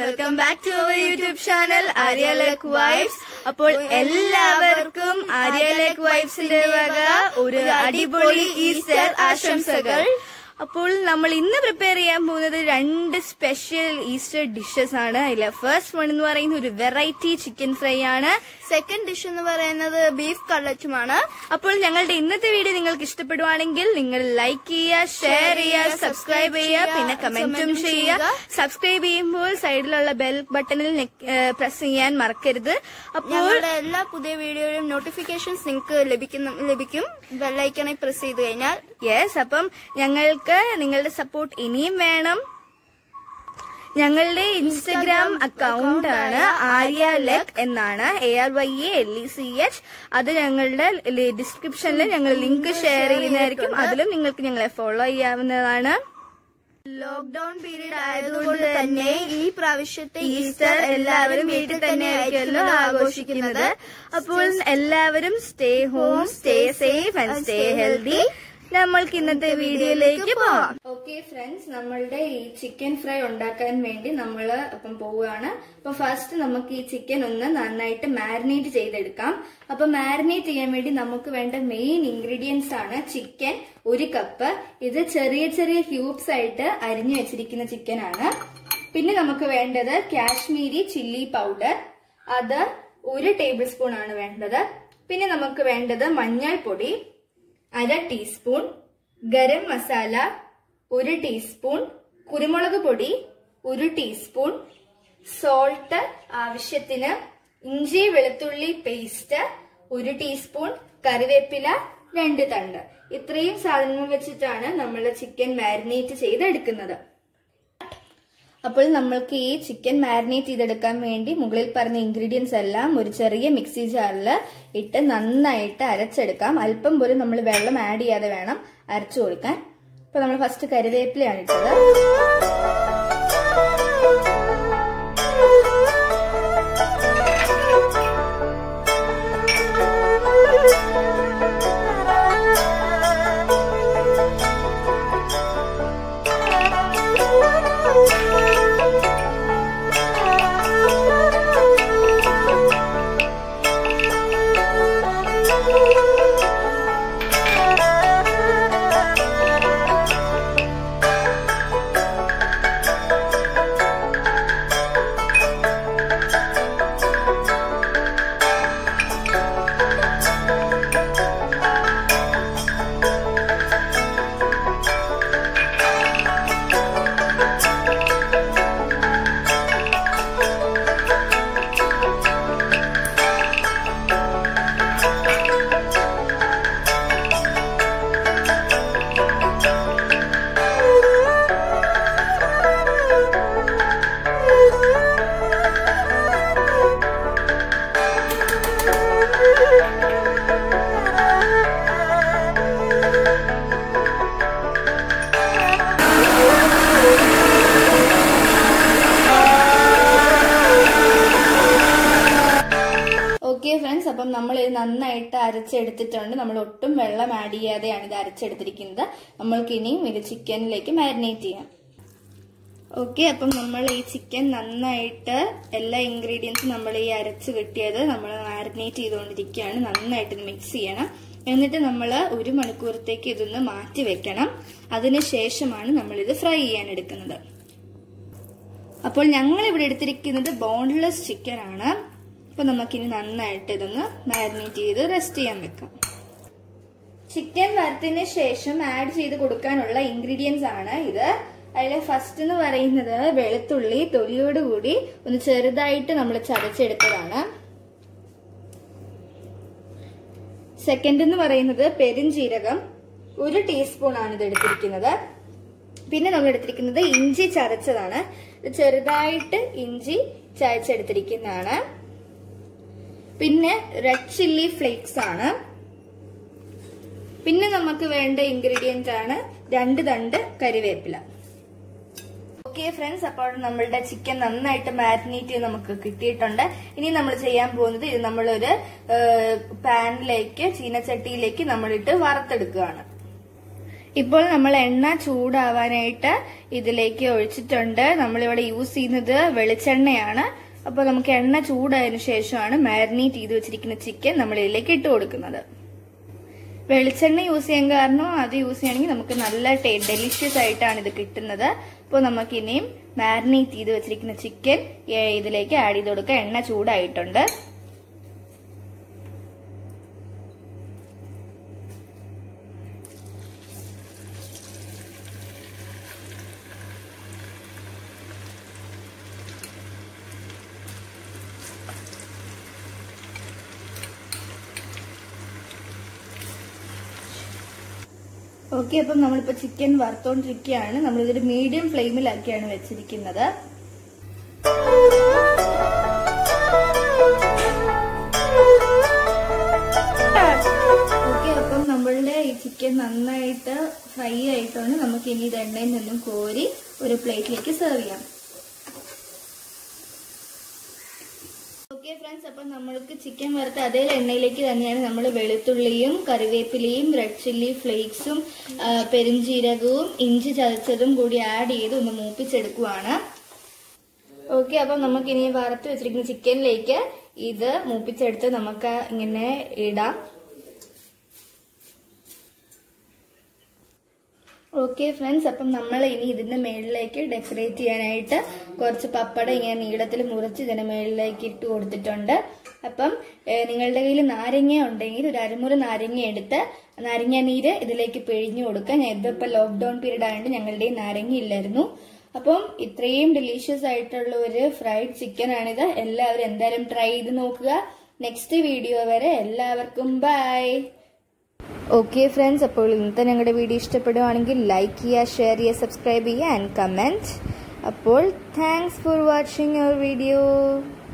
welcome back to our YouTube channel Arya ലേക്ക് vibes അപ്പോൾ എല്ലാവർക്കും ആര്യ ലേക്ക് വൈബ്സിന്റെ വക ഒരു അടിപൊളി ഈസ്റ്റർ ആശംസകൾ അപ്പോൾ നമ്മൾ ഇന്ന് പ്രിപ്പയർ ചെയ്യാൻ പോകുന്നത് രണ്ട് സ്പെഷ്യൽ ഈസ്റ്റർ ഡിഷസ് ആണ് അതിലെ ഫസ്റ്റ് വൺ എന്ന് പറയുന്നത് ഒരു വെറൈറ്റി ചിക്കൻ ഫ്രൈ ആണ് സെക്കൻഡ് ഡിഷ് എന്ന് പറയുന്നത് ബീഫ് കള്ളച്ചുമാണ് അപ്പോൾ ഞങ്ങളുടെ ഇന്നത്തെ വീഡിയോ നിങ്ങൾക്ക് ഇഷ്ടപ്പെടുവാണെങ്കിൽ നിങ്ങൾ ലൈക്ക് ചെയ്യുക ഷെയർ ചെയ്യുക സബ്സ്ക്രൈബ് ചെയ്യുക പിന്നെ കമന്റും ചെയ്യുക സബ്സ്ക്രൈബ് ചെയ്യുമ്പോൾ സൈഡിലുള്ള ബെൽ ബട്ടണിൽ പ്രസ് ചെയ്യാൻ മറക്കരുത് അപ്പോൾ ഞങ്ങളുടെ എല്ലാ പുതിയ വീഡിയോയിലും നോട്ടിഫിക്കേഷൻസ് നിങ്ങൾക്ക് ലഭിക്കുന്ന ലഭിക്കും ബെല്ലൈക്കണിൽ പ്രസ് ചെയ്ത് കഴിഞ്ഞാൽ യെസ് അപ്പം ഞങ്ങൾക്ക് നിങ്ങളുടെ സപ്പോർട്ട് ഇനിയും വേണം ഞങ്ങളുടെ ഇൻസ്റ്റഗ്രാം അക്കൗണ്ട് ആണ് ആര്യ ലെക് എന്നാണ് A R Y A L E C H അത് ഞങ്ങളുടെ ഡിസ്ക്രിപ്ഷനിൽ ഞങ്ങൾ ലിങ്ക് ഷെയർ ചെയ്യുന്നതായിരിക്കും അതിലും നിങ്ങൾക്ക് ഞങ്ങളെ ഫോളോ ചെയ്യാവുന്നതാണ് ലോക്ക്ഡൌൺ പീരീഡ് ആയതുകൊണ്ട് തന്നെ ഈ പ്രാവശ്യത്തെ ഈസ്റ്റർ എല്ലാവരും വീട്ടിൽ തന്നെ ആയിരിക്കുമല്ലോ ആഘോഷിക്കുന്നത് അപ്പോൾ എല്ലാവരും stay home stay safe and stay healthy നമ്മൾക്ക് ഇന്നത്തെ വീഡിയോയിലേക്ക് പോവാം ഓക്കെ ഫ്രണ്ട്സ് നമ്മളുടെ ഈ ചിക്കൻ ഫ്രൈ ഉണ്ടാക്കാൻ വേണ്ടി നമ്മൾ അപ്പം പോവുകയാണ് അപ്പൊ ഫസ്റ്റ് നമുക്ക് ഈ ചിക്കൻ ഒന്ന് നന്നായിട്ട് മാരിനേറ്റ് ചെയ്തെടുക്കാം അപ്പൊ മാരിനേറ്റ് ചെയ്യാൻ വേണ്ടി നമുക്ക് വേണ്ട മെയിൻ ഇൻഗ്രീഡിയൻസ് ആണ് ചിക്കൻ ഒരു കപ്പ് ഇത് ചെറിയ ചെറിയ ക്യൂബ്സ് ആയിട്ട് അരിഞ്ഞു വെച്ചിരിക്കുന്ന ചിക്കൻ ആണ് പിന്നെ നമുക്ക് വേണ്ടത് കാശ്മീരി ചില്ലി പൗഡർ അത് ഒരു ടേബിൾ സ്പൂൺ ആണ് വേണ്ടത് പിന്നെ നമുക്ക് വേണ്ടത് മഞ്ഞൾപ്പൊടി അര ടീസ്പൂൺ ഗരം മസാല ഒരു ടീസ്പൂൺ കുരുമുളക് പൊടി ഒരു ടീസ്പൂൺ സോൾട്ട് ആവശ്യത്തിന് ഇഞ്ചി വെളുത്തുള്ളി പേസ്റ്റ് ഒരു ടീസ്പൂൺ കറിവേപ്പില രണ്ട് തണ്ട് ഇത്രയും സാധനങ്ങൾ വെച്ചിട്ടാണ് നമ്മൾ ചിക്കൻ മാരിനേറ്റ് ചെയ്തെടുക്കുന്നത് അപ്പോൾ നമ്മൾക്ക് ഈ ചിക്കൻ മാരിനേറ്റ് ചെയ്തെടുക്കാൻ വേണ്ടി മുകളിൽ പറഞ്ഞ ഇൻഗ്രീഡിയൻസ് എല്ലാം ഒരു ചെറിയ മിക്സി ജാറിൽ ഇട്ട് നന്നായിട്ട് അരച്ചെടുക്കാം അല്പം പോലും നമ്മൾ വെള്ളം ആഡ് ചെയ്യാതെ വേണം അരച്ചു കൊടുക്കാൻ അപ്പൊ നമ്മൾ ഫസ്റ്റ് കരുവേപ്പിലയാണ് ഇട്ടത് ഓക്കെ ഫ്രണ്ട്സ് അപ്പം നമ്മൾ ഇത് നന്നായിട്ട് അരച്ചെടുത്തിട്ടുണ്ട് നമ്മൾ ഒട്ടും വെള്ളം ആഡ് ചെയ്യാതെയാണ് ഇത് അരച്ചെടുത്തിരിക്കുന്നത് നമ്മൾക്ക് ഇനിയും ഇത് ചിക്കനിലേക്ക് മാരിനേറ്റ് ചെയ്യാം ഓക്കെ അപ്പം നമ്മൾ ഈ ചിക്കൻ നന്നായിട്ട് എല്ലാ ഇൻഗ്രീഡിയൻസും നമ്മൾ ഈ അരച്ച് കിട്ടിയത് നമ്മൾ മാരിനേറ്റ് ചെയ്തുകൊണ്ടിരിക്കുകയാണ് നന്നായിട്ട് മിക്സ് ചെയ്യണം എന്നിട്ട് നമ്മൾ ഒരു മണിക്കൂറത്തേക്ക് ഇതൊന്ന് മാറ്റി വെക്കണം അതിനുശേഷമാണ് നമ്മൾ ഇത് ഫ്രൈ ചെയ്യാൻ എടുക്കുന്നത് അപ്പോൾ ഞങ്ങൾ ഇവിടെ എടുത്തിരിക്കുന്നത് ബോൺലെസ് ചിക്കൻ ആണ് അപ്പൊ നമുക്കിനി നന്നായിട്ട് ഇതൊന്ന് മാരിനേറ്റ് ചെയ്ത് റെസ്റ്റ് ചെയ്യാൻ വെക്കാം ചിക്കൻ വറുത്തതിന് ശേഷം ആഡ് ചെയ്ത് കൊടുക്കാനുള്ള ഇൻഗ്രീഡിയൻസ് ആണ് ഇത് അതിലെ ഫസ്റ്റ് എന്ന് പറയുന്നത് വെളുത്തുള്ളി തൊലിയോട് കൂടി ഒന്ന് ചെറുതായിട്ട് നമ്മൾ ചതച്ചെടുത്തതാണ് സെക്കൻഡ് എന്ന് പറയുന്നത് പെരുംജീരകം ഒരു ടീസ്പൂൺ ആണ് ഇത് എടുത്തിരിക്കുന്നത് പിന്നെ നമ്മൾ എടുത്തിരിക്കുന്നത് ഇഞ്ചി ചതച്ചതാണ് ഇത് ചെറുതായിട്ട് ഇഞ്ചി ചതച്ചെടുത്തിരിക്കുന്നതാണ് പിന്നെ റെഡ് ചില്ലി ഫ്ലേക്സ് ആണ് പിന്നെ നമുക്ക് വേണ്ട ഇൻഗ്രീഡിയന്റ് ആണ് രണ്ട് തണ്ട് കരിവേപ്പില ഓക്കെ ഫ്രണ്ട്സ് അപ്പോൾ നമ്മളുടെ ചിക്കൻ നന്നായിട്ട് മാരിനേറ്റ് ചെയ്ത് നമുക്ക് കിട്ടിയിട്ടുണ്ട് ഇനി നമ്മൾ ചെയ്യാൻ പോകുന്നത് ഇത് നമ്മളൊരു പാനിലേക്ക് ചീനച്ചട്ടിയിലേക്ക് നമ്മളിട്ട് വറുത്തെടുക്കുകയാണ് ഇപ്പോൾ നമ്മൾ എണ്ണ ചൂടാവാനായിട്ട് ഇതിലേക്ക് ഒഴിച്ചിട്ടുണ്ട് നമ്മളിവിടെ യൂസ് ചെയ്യുന്നത് വെളിച്ചെണ്ണയാണ് അപ്പോൾ നമുക്ക് എണ്ണ ചൂടായതിനു ശേഷമാണ് മാരിനേറ്റ് ചെയ്ത് വെച്ചിരിക്കുന്ന ചിക്കൻ നമ്മൾ ഇതിലേക്ക് ഇട്ട് കൊടുക്കുന്നത് വെളിച്ചെണ്ണ യൂസ് ചെയ്യാൻ കാരണം അത് യൂസ് ചെയ്യണമെങ്കിൽ നമുക്ക് നല്ല ഡെലിഷ്യസ് ആയിട്ടാണ് ഇത് കിട്ടുന്നത് അപ്പോൾ നമുക്ക് ഇനിയും മാരിനേറ്റ് ചെയ്ത് വെച്ചിരിക്കുന്ന ചിക്കൻ ഇതിലേക്ക് ആഡ് ചെയ്ത് കൊടുക്കുക എണ്ണ ചൂടായിട്ടുണ്ട് ഓക്കെ അപ്പം നമ്മളിപ്പോ ചിക്കൻ വറുത്തോണ്ടിരിക്കുകയാണ് നമ്മളിതൊരു മീഡിയം ഫ്ലെയിമിലാക്കിയാണ് വെച്ചിരിക്കുന്നത് ഓക്കെ അപ്പം നമ്മളുടെ ഈ ചിക്കൻ നന്നായിട്ട് ഫ്രൈ ആയിട്ടാണ് നമുക്ക് ഇനി ഇത് എണ്ണയിൽ നിന്നും കോരി ഒരു പ്ലേറ്റിലേക്ക് സെർവ് ചെയ്യാം ഓക്കെ ഫ്രണ്ട്സ് അപ്പം നമ്മൾക്ക് ചിക്കൻ വറുത്ത അതേ എണ്ണയിലേക്ക് തന്നെയാണ് നമ്മൾ വെളുത്തുള്ളിയും കറിവേപ്പിലയും റെഡ് ചില്ലി ഫ്ലേക്സും ആ, പെരുംജീരകവും ഇഞ്ചി ചതച്ചതും കൂടി ആഡ് ചെയ്ത് ഒന്ന് മൂപ്പിച്ചെടുക്കുവാണ് ഓക്കെ അപ്പം നമുക്ക് ഇനി വറുത്ത് വെച്ചിരിക്കുന്ന ചിക്കനിലേക്ക് ഇത് മൂപ്പിച്ചെടുത്ത് നമുക്ക് ഇങ്ങനെ ഇടാം ഓക്കെ ഫ്രണ്ട്സ് അപ്പം നമ്മൾ ഇനി ഇതിന്റെ മേളിലേക്ക് ഡെക്കറേറ്റ് ചെയ്യാനായിട്ട് കുറച്ച് പപ്പടം ഇങ്ങനെ നീളത്തിൽ മുറിച്ച് ഇതിന്റെ മേളിലേക്ക് ഇട്ട് കൊടുത്തിട്ടുണ്ട് അപ്പം ഏഹ്, നിങ്ങളുടെ കയ്യിൽ നാരങ്ങ ഉണ്ടെങ്കിൽ ഒരു അരമുറി നാരങ്ങ എടുത്ത് നാരങ്ങ നീര് ഇതിലേക്ക് പിഴിഞ്ഞു കൊടുക്കുക ഞാൻ ഇതിപ്പോ ലോക്ക്ഡൌൺ പീരീഡ് ആയതുകൊണ്ട് ഞങ്ങളുടെ നാരങ്ങ ഇല്ലായിരുന്നു അപ്പം ഇത്രയും ഡെലീഷ്യസ് ആയിട്ടുള്ള ഒരു ഫ്രൈഡ് ചിക്കൻ ആണിത് എല്ലാവരും എന്തായാലും ട്രൈ ചെയ്ത് നോക്കുക നെക്സ്റ്റ് വീഡിയോ വരെ എല്ലാവർക്കും ബൈ ഓക്കെ ഫ്രണ്ട്സ് അപ്പോൾ ഇന്നത്തെ ഞങ്ങളുടെ വീഡിയോ ഇഷ്ടപ്പെടുവാണെങ്കിൽ ലൈക്ക് ചെയ്യുക ഷെയർ ചെയ്യുക സബ്സ്ക്രൈബ് ചെയ്യുക ആൻഡ് കമൻറ്റ് അപ്പോൾ thanks for watching your video